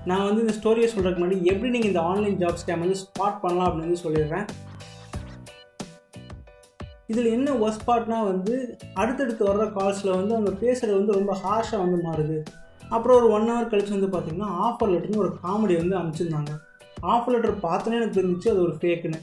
நான் வந்து இந்த ஸ்டோரியை சொல்கிறதுக்கு முன்னாடி எப்படி நீங்கள் இந்த ஆன்லைன் ஜாப் ஸ்கேம் வந்து ஸ்பாட் பண்ணலாம் அப்படின்னு வந்து சொல்லிடுறேன் இதில் என்ன ஒர்ஸ் பார்ட்னா வந்து அடுத்தடுத்து வர்ற கால்ஸில் வந்து அவங்க பேசுகிறது வந்து ரொம்ப ஹார்ஷாக வந்து மாறுது அப்புறம் ஒரு ஒன் ஹவர் கழிச்சு வந்து பார்த்திங்கன்னா ஆஃபர் லெட்டர்னு ஒரு காமெடி வந்து அனுப்பிச்சிருந்தாங்க ஆஃபர் லெட்டர் பார்த்தோன்னே எனக்கு தெரிஞ்சிச்சு அது ஒரு ஃபேக்குன்னு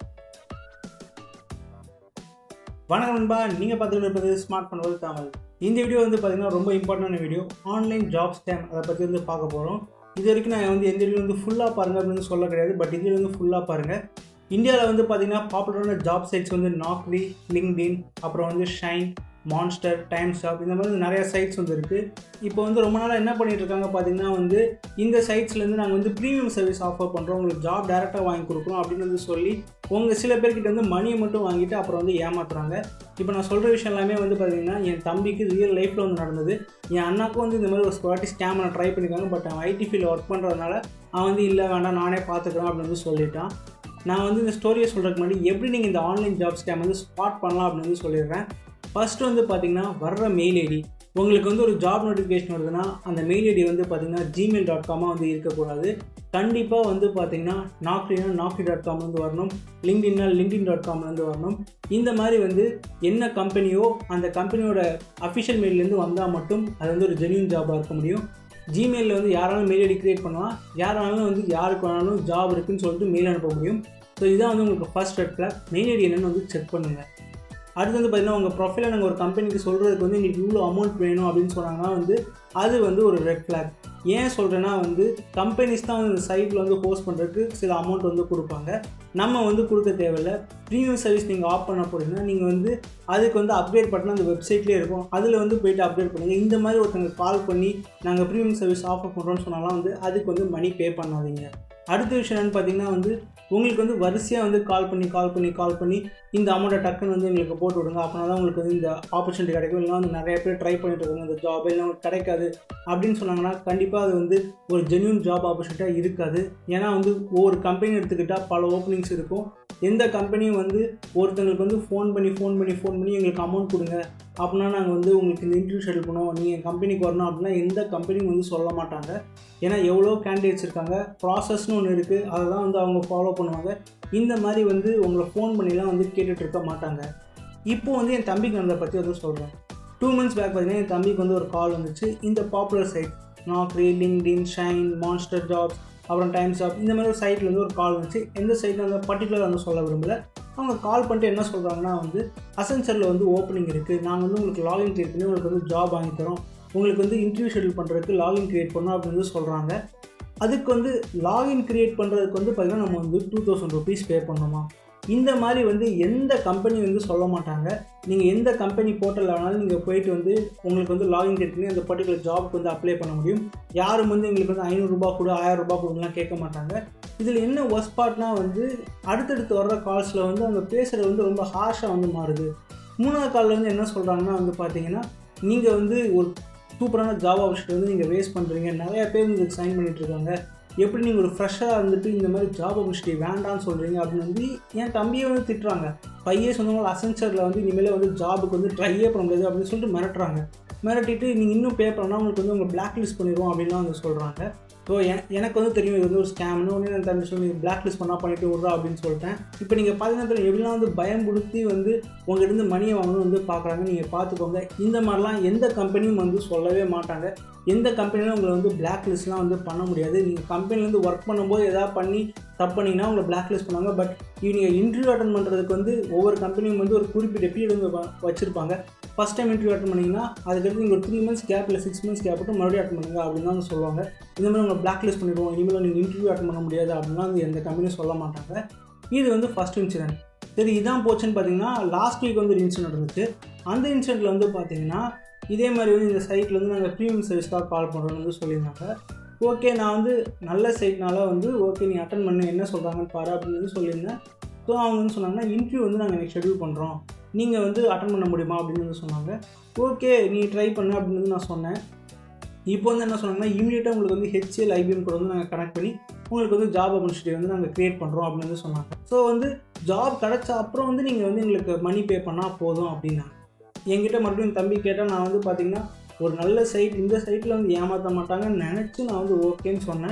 வணக்கம் நண்பா நீங்கள் பார்த்துக்கிட்டு இருப்பது ஸ்மார்ட் பண்ணுவது தாமல் இந்த வீடியோ வந்து பார்த்திங்கன்னா ரொம்ப இம்பார்ட்டண்டான வீடியோ ஆன்லைன் ஜாப் ஸ்கேம் அதை பற்றி வந்து பார்க்க போகிறோம் இது வரைக்கும் நான் வந்து எந்த வீடியோ வந்து ஃபுல்லாக பாருங்கள் அப்படின்னு சொல்ல கிடையாது பட் இதில் வந்து ஃபுல்லாக பாருங்கள் இந்தியாவில் வந்து பார்த்திங்கன்னா பாப்புலரான ஜாப் சைட்ஸ் வந்து நாக்ரி லிங்க்டின் அப்புறம் வந்து ஷைன் மான்ஸ்டர் டைம் ஷாப் இந்த மாதிரி நிறைய சைட்ஸ் வந்து இருக்குது இப்போ வந்து ரொம்ப நாளாக என்ன பண்ணிட்டு இருக்காங்க பார்த்தீங்கன்னா வந்து இந்த சைட்ஸ்லேருந்து நாங்கள் வந்து ப்ரீமியம் சர்வீஸ் ஆஃபர் பண்ணுறோம் உங்களுக்கு ஜாப் டேரெக்டாக வாங்கி கொடுக்குறோம் அப்படின்னு வந்து சொல்லி உங்கள் சில பேர்கிட்ட வந்து மணியை மட்டும் வாங்கிட்டு அப்புறம் வந்து ஏமாத்துறாங்க இப்போ நான் சொல்கிற விஷயம் எல்லாமே வந்து பார்த்தீங்கன்னா என் தம்பிக்கு ரியல் லைஃப்பில் வந்து நடந்தது என் அண்ணாக்கும் வந்து இந்த மாதிரி ஒரு வாட்டி ஸ்கேம் நான் ட்ரை பண்ணியிருக்காங்க பட் அவன் ஐடி ஃபீல்டில் ஒர்க் பண்ணுறதுனால அவன் வந்து இல்லை வேண்டாம் நானே பார்த்துக்கிறேன் அப்படின்னு வந்து சொல்லிட்டான் நான் வந்து இந்த ஸ்டோரியை சொல்கிறதுக்கு முன்னாடி எப்படி நீங்கள் இந்த ஆன்லைன் ஜாப் ஸ்கேம் வந்து ஸ்பாட் பண்ணலாம் அப்படின்னு வந்து சொல்லிடுறேன் ஃபஸ்ட்டு வந்து பார்த்தீங்கன்னா வர்ற மெயில் ஐடி உங்களுக்கு வந்து ஒரு ஜாப் நோட்டிஃபிகேஷன் வருதுன்னா அந்த மெயில் ஐடி வந்து பார்த்தீங்கன்னா ஜிமெயில் டாட் காமாக வந்து இருக்கக்கூடாது கண்டிப்பாக வந்து பார்த்தீங்கன்னா நாக்ரினா நாக்ரி டாட் காம் வந்து வரணும் லிங்க்டின்னா லிங்க்டின் டாட் காம்லேருந்து வரணும் இந்த மாதிரி வந்து என்ன கம்பெனியோ அந்த கம்பெனியோட அஃபிஷியல் மெயிலேருந்து வந்தால் மட்டும் அது வந்து ஒரு ஜென்யூன் ஜாபாக இருக்க முடியும் ஜிமெயிலில் வந்து யாராலும் மெயில் ஐடி க்ரியேட் பண்ணலாம் யாராலும் வந்து யாருக்கு வேணாலும் ஜாப் இருக்குன்னு சொல்லிட்டு மெயில் அனுப்ப முடியும் ஸோ இதான் வந்து உங்களுக்கு first red flag mail ID என்னென்னு வந்து செக் பண்ணுங்கள் அடுத்து வந்து பார்த்தீங்கன்னா உங்கள் ப்ரொஃபைலை நாங்கள் ஒரு கம்பெனிக்கு சொல்கிறதுக்கு வந்து எங்களுக்கு இவ்வளோ அமௌண்ட் வேணும் அப்படின்னு சொன்னாங்கன்னா வந்து அது வந்து ஒரு ரெட் ஃப்ளாக் ஏன் சொல்கிறேன்னா வந்து கம்பெனிஸ் தான் வந்து இந்த சைட்டில் வந்து போஸ்ட் பண்ணுறதுக்கு சில அமௌண்ட் வந்து கொடுப்பாங்க நம்ம வந்து கொடுக்க தேவையில்லை ப்ரீமியம் சர்வீஸ் நீங்கள் ஆஃப் பண்ண போகிறீங்கன்னா நீங்கள் வந்து அதுக்கு வந்து அப்டேட் பட்டன் அந்த வெப்சைட்லேயே இருக்கும் அதில் வந்து போயிட்டு அப்டேட் பண்ணுங்கள் இந்த மாதிரி ஒருத்தங்க கால் பண்ணி நாங்கள் ப்ரீமியம் சர்வீஸ் ஆஃபர் பண்ணுறோம்னு சொன்னாலாம் வந்து அதுக்கு வந்து மணி பே பண்ணாதீங்க அடுத்த விஷயம் என்னென்னு பார்த்தீங்கன்னா வந்து உங்களுக்கு வந்து வரிசையாக வந்து கால் பண்ணி கால் பண்ணி கால் பண்ணி இந்த அமௌண்ட்டை டக்குன்னு வந்து எங்களுக்கு போட்டு விடுங்க அப்படின்னா தான் உங்களுக்கு வந்து இந்த ஆப்பர்ச்சுனிட்டி கிடைக்கும் இல்லைனா வந்து நிறைய பேர் ட்ரை பண்ணிட்டு இருக்காங்க இந்த ஜாப் இல்லை உங்களுக்கு கிடைக்காது அப்படின்னு சொன்னாங்கன்னா கண்டிப்பாக அது வந்து ஒரு ஜென்யூன் ஜாப் ஆப்பர்ச்சுனிட்டியாக இருக்காது ஏன்னா வந்து ஒவ்வொரு கம்பெனி எடுத்துக்கிட்டால் பல ஓப்பனிங்ஸ் இருக்கும் எந்த கம்பெனியும் வந்து ஒருத்தங்களுக்கு வந்து ஃபோன் பண்ணி ஃபோன் பண்ணி ஃபோன் பண்ணி எங்களுக்கு அமௌண்ட் கொடுங்க அப்படின்னா நாங்கள் வந்து உங்களுக்கு இந்த இன்டர்வியூ ஷெடியூல் பண்ணுவோம் நீங்கள் என் கம்பெனிக்கு வரணும் அப்படின்னா எந்த கம்பெனியும் வந்து சொல்ல மாட்டாங்க ஏன்னா எவ்வளோ கேண்டிடேட்ஸ் இருக்காங்க ப்ராசஸ்னு ஒன்று இருக்குது அதை தான் வந்து அவங்க ஃபாலோ பண்ணுவாங்க இந்த மாதிரி வந்து உங்களை ஃபோன் பண்ணிலாம் வந்து கேட்டுட்டு இருக்க மாட்டாங்க இப்போ வந்து என் தம்பிக்கு நடந்த பற்றி வந்து சொல்கிறேன் டூ மந்த்ஸ் பேக் பார்த்தீங்கன்னா என் தம்பிக்கு வந்து ஒரு கால் வந்துச்சு இந்த popular site Naukri LinkedIn Shine Monster jobs அப்புறம் டைம்ஸ் ஆப் இந்த மாதிரி ஒரு சைட்டில் வந்து ஒரு கால் வந்துச்சு எந்த சைட்டில் அந்த பர்டிகுலர் வந்து சொல்ல விரும்பல அவங்க கால் பண்ணிட்டு என்ன சொல்கிறாங்கன்னா வந்து அசென்சரில் வந்து ஓப்பனிங் இருக்குது நாங்கள் வந்து உங்களுக்கு லாகின் கிரியேட் பண்ணி உங்களுக்கு வந்து ஜாப் வாங்கி தரோம் உங்களுக்கு வந்து இன்டர்வியூ ஷெடியூல் பண்ணுறதுக்கு லாகின் கிரியேட் பண்ணோம் அப்படின்னு வந்து சொல்கிறாங்க அதுக்கு வந்து லாகின் கிரியேட் பண்ணுறதுக்கு வந்து பார்த்திங்கன்னா நம்ம வந்து டூ தௌசண்ட் ருபீஸ் பே பண்ணணுமா இந்த மாதிரி வந்து எந்த கம்பெனி வந்து சொல்ல மாட்டாங்க நீங்கள் எந்த கம்பெனி போர்ட்டலில் வேணாலும் நீங்கள் போயிட்டு வந்து உங்களுக்கு வந்து லாகின் கிரியேட் பண்ணி அந்த பர்டிகுலர் ஜாப்க்கு வந்து அப்ளை பண்ண முடியும் யாரும் வந்து எங்களுக்கு வந்து ஐநூறுரூபா கொடு ஆயிரம் ரூபாய் கொடுங்கலாம் கேட்க மாட்டாங்க இதில் என்ன ஒர்ஸ் பார்ட்னா வந்து அடுத்தடுத்து வர்ற கால்ஸில் வந்து அவங்க பேசுகிறது வந்து ரொம்ப ஹார்ஷாக வந்து மாறுது மூணாவது காலில் வந்து என்ன சொல்கிறாங்கன்னா வந்து பார்த்தீங்கன்னா நீங்கள் வந்து ஒரு சூப்பரான ஜாப் ஆப்பர்ச்சுனிட்டி வந்து நீங்கள் வேஸ்ட் பண்ணுறீங்க நிறையா பேர் இதுக்கு சைன் பண்ணிட்டு இருக்காங்க எப்படி நீங்கள் ஒரு ஃப்ரெஷ்ஷாக இருந்துட்டு இந்த மாதிரி ஜாப் ஆப்பர்ச்சுனிட்டி வேண்டாம்னு சொல்கிறீங்க அப்படின்னு வந்து என் தம்பியை வந்து திட்டுறாங்க ஃபைவ் இயர்ஸ் வந்து அசென்சரில் வந்து இனிமேல் வந்து ஜாபுக்கு வந்து ட்ரையே பண்ண முடியாது அப்படின்னு சொல்லிட்டு மிரட்டுறாங்க மிரட்டிட்டு நீங்கள் இன்னும் பே பண்ணால் உங்களுக்கு வந்து உங்களை பிளாக் லிஸ்ட் பண்ணிடுவோம் அப்படின்லாம் வந்து சொல்கிறாங்க ஸோ எனக்கு வந்து தெரியும் இது வந்து ஒரு ஸ்கேம்னு ஒன்று நான் தம்பி சொல்லி பிளாக் லிஸ்ட் பண்ணால் பண்ணிட்டு விட்றா அப்படின்னு சொல்லிட்டேன் இப்போ நீங்கள் பார்த்தீங்கன்னா எப்படிலாம் வந்து பயம்படுத்தி வந்து உங்கள்கிட்ட மணியை வாங்கணும்னு வந்து பார்க்குறாங்க நீங்கள் பார்த்துக்கோங்க இந்த மாதிரிலாம் எந்த கம்பெனியும் வந்து சொல்லவே மாட்டாங்க எந்த கம்பெனிலும் உங்களை வந்து பிளாக் லிஸ்ட்லாம் வந்து பண்ண முடியாது நீங்கள் கம்பெனிலேருந்து ஒர்க் பண்ணும்போது எதாவது பண்ணி தப்பு பண்ணிங்கன்னா உங்களை பிளாக் லிஸ்ட் பண்ணுவாங்க பட் நீங்கள் இன்டர்வியூ அட்டன் பண்ணுறதுக்கு வந்து ஒவ்வொரு கம்பெனியும் வந்து ஒரு குறிப்பிட்ட பீரியட் வந்து வச்சுருப்பாங்க ஃபஸ்ட் டைம் இன்டர்வியூ அட்டன் பண்ணிங்கன்னா அதுக்கடுத்து நீங்கள் ஒரு த்ரீ மந்த்ஸ் கேப் இல்லை சிக்ஸ் மந்த்ஸ் கேப் விட்டு மறுபடியும் அட்டன் பண்ணுங்க அப்படின்னு தான் சொல்லுவாங்க இந்த மாதிரி உங்களை பிளாக் லிஸ்ட் பண்ணிடுவோம் இனிமேல் நீங்கள் இன்டர்வியூ அட்டன் பண்ண முடியாது அப்படின்னா வந்து எந்த கம்பெனியும் சொல்ல மாட்டாங்க இது வந்து ஃபஸ்ட் இன்சிடென்ட் சரி இதான் போச்சுன்னு பார்த்தீங்கன்னா லாஸ்ட் வீக் வந்து ஒரு இன்சிடென்ட் நடந்துச்சு அந்த இன்சிடென்ட்டில் வந்து பார்த்தீங்கன்னா இதே மாதிரி வந்து இந்த சைட்டில் வந்து நாங்கள் ப்ரீமியம் சர்வீஸ்க்காக கால் பண்ணுறோம்னு வந்து சொல்லியிருந்தாங்க ஓகே நான் வந்து நல்ல சைட்னால வந்து ஓகே நீ அட்டன் பண்ணு என்ன சொல்கிறாங்கன்னு பாரு அப்படின்னு வந்து சொல்லியிருந்தேன் ஸோ அவங்க வந்து சொன்னாங்கன்னா இன்டர்வியூ வந்து நாங்கள் எனக்கு ஷெடியூல் பண்ணுறோம் நீங்கள் வந்து அட்டன் பண்ண முடியுமா அப்படின்னு வந்து சொன்னாங்க ஓகே நீ ட்ரை பண்ணு அப்படின்னு வந்து நான் சொன்னேன் இப்போ வந்து என்ன சொன்னாங்கன்னா இமீடியட்டாக உங்களுக்கு வந்து ஹெச்எல் ஐபிஎம் கூட வந்து நாங்கள் கனெக்ட் பண்ணி உங்களுக்கு வந்து ஜாப் ஆப்பர்ச்சுனிட்டி வந்து நாங்கள் க்ரியேட் பண்ணுறோம் அப்படின்னு வந்து சொன்னாங்க ஸோ வந்து ஜாப் கிடச்ச அப்புறம் வந்து நீங்கள் வந்து எங்களுக்கு மணி பே பண்ணால் போதும் அப்படின்னாங்க என்கிட்ட மறுபடியும் தம்பி கேட்டால் நான் வந்து பார்த்தீங்கன்னா ஒரு நல்ல சைட் இந்த சைட்டில் வந்து ஏமாற்ற மாட்டாங்கன்னு நினச்சி நான் வந்து ஓகேன்னு சொன்னேன்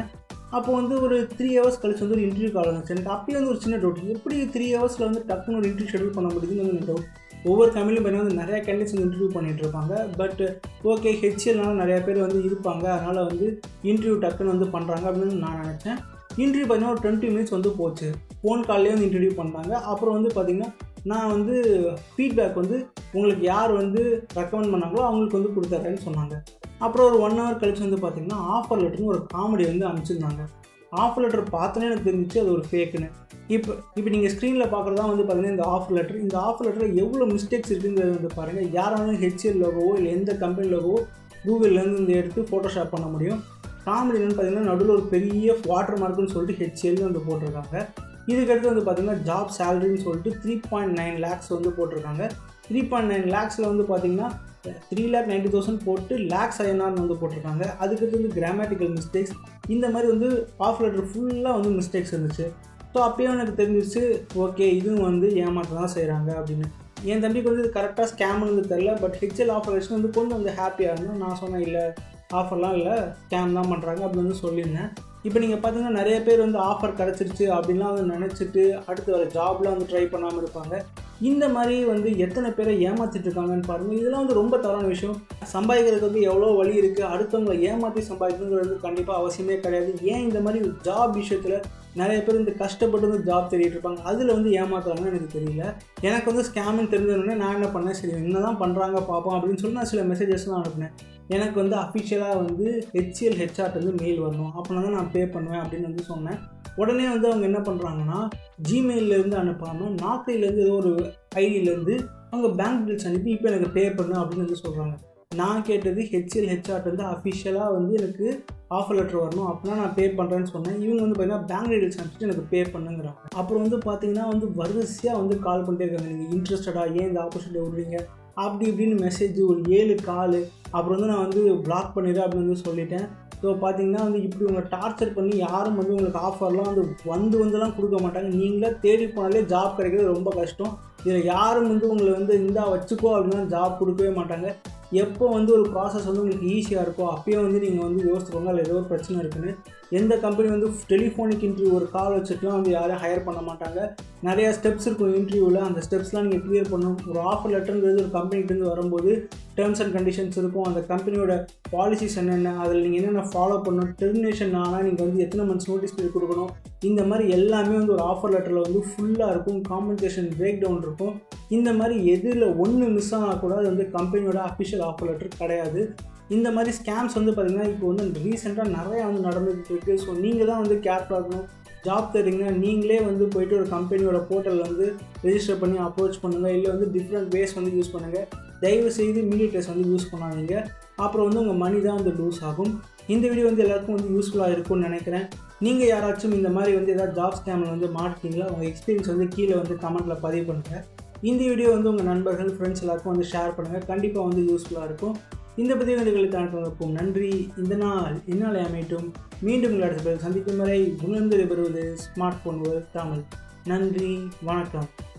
அப்போ வந்து ஒரு த்ரீ ஹவர்ஸ் கழிச்சு வந்து ஒரு இன்டர்வியூ கால் வந்துச்சு எனக்கு அப்பயே வந்து ஒரு சின்ன டவுட் எப்படி த்ரீ ஹவர்ஸில் வந்து டக்குன்னு ஒரு இன்டர்வியூ ஷெடியூல் பண்ண முடியுதுன்னு வந்து எனக்கு டவுட் ஒவ்வொரு கம்பெனிலும் பார்த்தீங்கன்னா வந்து நிறையா கேண்டிடேட்ஸ் வந்து இன்டர்வியூ பண்ணிட்டு இருப்பாங்க பட் ஓகே ஹெச்எல்னால நிறையா பேர் வந்து இருப்பாங்க அதனால் வந்து இன்டர்வியூ டக்குன்னு வந்து பண்ணுறாங்க அப்படின்னு நான் நினச்சேன் இன்டர்வியூ பார்த்தீங்கன்னா ஒரு டுவெண்ட்டி மினிட்ஸ் வந்து போச்சு ஃபோன் கால்லேயே வந்து இன்டர்வியூ பண்ணாங்க அப்புறம் வந்து பார்த்திங்கன்னா நான் வந்து ஃபீட்பேக் வந்து உங்களுக்கு யார் வந்து ரெக்கமெண்ட் பண்ணாங்களோ அவங்களுக்கு வந்து கொடுத்துட்றேன்னு சொன்னாங்க அப்புறம் ஒரு ஒன் ஹவர் கழிச்சு வந்து பார்த்திங்கன்னா ஆஃபர் லெட்டர்னு ஒரு காமெடி வந்து அனுப்பிச்சிருந்தாங்க ஆஃபர் லெட்டர் பார்த்தோன்னே எனக்கு தெரிஞ்சிச்சு அது ஒரு ஃபேக்குன்னு இப்போ இப்போ நீங்கள் ஸ்க்ரீனில் பார்க்குறதா வந்து பார்த்தீங்கன்னா இந்த ஆஃபர் லெட்டர் இந்த ஆஃபர் லெட்டரில் எவ்வளோ மிஸ்டேக்ஸ் இருக்குங்கிறது வந்து பாருங்கள் யாராலும் ஹெச்எல் லோகோவோ இல்லை எந்த கம்பெனி லோகோவோ கூகுள்லேருந்து இந்த எடுத்து ஃபோட்டோஷாப் பண்ண முடியும் காமெடி என்னன்னு பார்த்தீங்கன்னா நடுவில் ஒரு பெரிய வாட்டர் மார்க்குன்னு சொல்லிட்டு ஹெச்எல்னு வந்து போட்டிருக்காங்க இதுக்கடுத்து வந்து பார்த்தீங்கன்னா ஜாப் சேலரின்னு சொல்லிட்டு த்ரீ பாயிண்ட் நைன் லேக்ஸ் வந்து போட்டிருக்காங்க த்ரீ பாயிண்ட் நைன் லேக்ஸில் வந்து பார்த்தீங்கன்னா த்ரீ லேக் நைன்டி தௌசண்ட் போட்டு லேக்ஸ் ஐஎன்ஆர்னு வந்து போட்டிருக்காங்க அதுக்கடுத்து வந்து கிராமட்டிக்கல் மிஸ்டேக்ஸ் இந்த மாதிரி வந்து ஆஃப் லெட்டர் ஃபுல்லாக வந்து மிஸ்டேக்ஸ் இருந்துச்சு ஸோ அப்பயே எனக்கு தெரிஞ்சிச்சு ஓகே இதுவும் வந்து ஏமாற்ற தான் செய்கிறாங்க அப்படின்னு என் தம்பிக்கு வந்து இது கரெக்டாக ஸ்கேம்னு வந்து தெரில பட் ஹெச்எல் ஆஃபரேஷன் வந்து கொஞ்சம் வந்து ஹாப்பியாக இருந்தேன் நான் சொன்னேன் இல்லை ஆஃபர்லாம் இல்லை ஸ்கேம் தான் பண்ணுறாங்க அப்படின்னு வந்து சொல்லியிருந்தேன் இப்போ நீங்கள் பார்த்தீங்கன்னா நிறைய பேர் வந்து ஆஃபர் கிடச்சிருச்சு அப்படின்லாம் வந்து நினச்சிட்டு அடுத்து வர ஜாப்லாம் வந்து ட்ரை பண்ணாமல் இருப்பாங்க இந்த மாதிரி வந்து எத்தனை பேரை ஏமாற்றிட்டு இருக்காங்கன்னு பாருங்கள் இதெல்லாம் வந்து ரொம்ப தவறான விஷயம் சம்பாதிக்கிறதுக்கு வந்து எவ்வளோ வழி இருக்குது அடுத்தவங்களை ஏமாற்றி சம்பாதிக்கணுங்கிறது வந்து கண்டிப்பாக அவசியமே கிடையாது ஏன் இந்த மாதிரி ஜாப் விஷயத்தில் நிறைய பேர் இந்த கஷ்டப்பட்டு வந்து ஜாப் தேடிட்டு இருப்பாங்க அதில் வந்து ஏமாத்துறாங்கன்னு எனக்கு தெரியல எனக்கு வந்து ஸ்கேம்னு தெரிஞ்சதுனே நான் என்ன பண்ணேன் சரி என்ன தான் பண்ணுறாங்க பார்ப்போம் அப்படின்னு சொல்லி நான் சில மெசேஜஸ்லாம் அனுப்பினேன் எனக்கு வந்து அஃபிஷியலாக வந்து ஹெச்எல் ஹெச்ஆர்ட் வந்து மெயில் வரணும் அப்படின்னா தான் நான் பே பண்ணுவேன் அப்படின்னு வந்து சொன்னேன் உடனே வந்து அவங்க என்ன பண்ணுறாங்கன்னா ஜிமெயிலேருந்து அனுப்பாமல் நாக்கையிலேருந்து ஏதோ ஒரு ஐடியிலேருந்து அவங்க பேங்க் டீல்ஸ் அனுப்பி இப்போ எனக்கு பே பண்ணு அப்படின்னு வந்து சொல்கிறாங்க நான் கேட்டது ஹெச்எல் ஹெச்ஆர்ட் வந்து அஃபிஷியலாக வந்து எனக்கு ஆஃபர் லெட்டர் வரணும் அப்படின்னா நான் பே பண்ணுறேன்னு சொன்னேன் இவங்க வந்து பார்த்தீங்கன்னா பேங்க் டீடைல்ஸ் அனுப்பிச்சிட்டு எனக்கு பே பண்ணுங்கிறாங்க அப்புறம் வந்து பார்த்தீங்கன்னா வந்து வரிசையாக வந்து கால் பண்ணிட்டே இருக்காங்க நீங்கள் இன்ட்ரெஸ்டடாக ஏன் இந்த ஆப்பர்ச்சுனிட்டி விடுறீங்க அப்படி இப்படின்னு மெசேஜ் ஒரு ஏழு கால் அப்புறம் வந்து நான் வந்து பிளாக் பண்ணிடுறேன் அப்படின்னு வந்து சொல்லிட்டேன் ஸோ பார்த்தீங்கன்னா வந்து இப்படி உங்களை டார்ச்சர் பண்ணி யாரும் வந்து உங்களுக்கு ஆஃபர்லாம் வந்து வந்து வந்துலாம் கொடுக்க மாட்டாங்க நீங்களே தேடி போனாலே ஜாப் கிடைக்கிறது ரொம்ப கஷ்டம் இதில் யாரும் வந்து உங்களை வந்து இந்தா வச்சுக்கோ அப்படின்னா ஜாப் கொடுக்கவே மாட்டாங்க எப்போ வந்து ஒரு ப்ராசஸ் வந்து உங்களுக்கு ஈஸியாக இருக்கோ அப்பயே வந்து நீங்கள் வந்து யோசிச்சுக்கோங்க அதில் ஏதோ ஒரு பிரச்சனை இருக்குன்னு எந்த கம்பெனி வந்து டெலிஃபோனிக் இன்டர்வியூ ஒரு கால் வச்சுட்டுலாம் வந்து யாரும் ஹையர் பண்ண மாட்டாங்க நிறையா ஸ்டெப்ஸ் இருக்கும் இன்டர்வியூவில் அந்த ஸ்டெப்ஸ்லாம் நீங்கள் கிளியர் பண்ணணும் ஒரு ஆஃபர் லெட்டருங்கிறது ஒரு கம்பெனிகிட்டேருந்து வரும்போது டேர்ம்ஸ் அண்ட் கண்டிஷன்ஸ் இருக்கும் அந்த கம்பெனியோட பாலிசிஸ் என்னென்ன அதில் நீங்கள் என்னென்ன ஃபாலோ பண்ணணும் டெர்மினேஷன் ஆனால் நீங்கள் வந்து எத்தனை மந்த்ஸ் நோட்டீஸ் பீரியட் கொடுக்கணும் இந்த மாதிரி எல்லாமே வந்து ஒரு ஆஃபர் லெட்டரில் வந்து ஃபுல்லாக இருக்கும் காம்பன்சேஷன் பிரேக் டவுன் இருக்கும் இந்த மாதிரி எதில் ஒன்று மிஸ் ஆனால் கூட அது வந்து கம்பெனியோட அஃபிஷியல் ஆஃபர் லெட்டர் கிடையாது இந்த மாதிரி ஸ்கேம்ஸ் வந்து பார்த்திங்கன்னா இப்போ வந்து ரீசெண்டாக நிறையா வந்து நடந்துகிட்டு இருக்குது ஸோ நீங்கள் தான் வந்து கேர்ஃபுல்லாக இருக்கணும் ஜாப் தரீங்கன்னா நீங்களே வந்து போயிட்டு ஒரு கம்பெனியோட போர்ட்டலில் வந்து ரெஜிஸ்டர் பண்ணி அப்ரோச் பண்ணுங்கள் இல்லை வந்து டிஃப்ரெண்ட் வேஸ் வந்து யூஸ் பண்ணுங்கள் தயவு செய்து மீடியேட்டர்ஸ் வந்து யூஸ் பண்ணாதீங்க அப்புறம் வந்து உங்கள் மணி தான் வந்து லூஸ் ஆகும் இந்த வீடியோ வந்து எல்லாருக்கும் வந்து யூஸ்ஃபுல்லாக இருக்கும்னு நினைக்கிறேன் நீங்கள் யாராச்சும் இந்த மாதிரி வந்து ஏதாவது ஜாப் ஸ்கேமில் வந்து மாட்டிட்டீங்களா உங்கள் எக்ஸ்பீரியன்ஸ் வந்து கீழே வந்து கமெண்ட்டில் பதிவு பண்ணுங்கள் இந்த வீடியோ வந்து உங்கள் நண்பர்கள் ஃப்ரெண்ட்ஸ் எல்லாருக்கும் வந்து ஷேர் பண்ணுங்கள் கண்டிப்பாக வந்து யூஸ்ஃபுல்லாக இருக்கும் இந்த பதிவு வந்து அனுப்புவதற்கும் நன்றி இந்த நாள் இந்நாளை அமையட்டும் மீண்டும் உங்கள் அடுத்த சந்திக்கும் வரை உணர்ந்து பெறுவது ஸ்மார்ட் ஃபோன் தமிழ் நன்றி வணக்கம்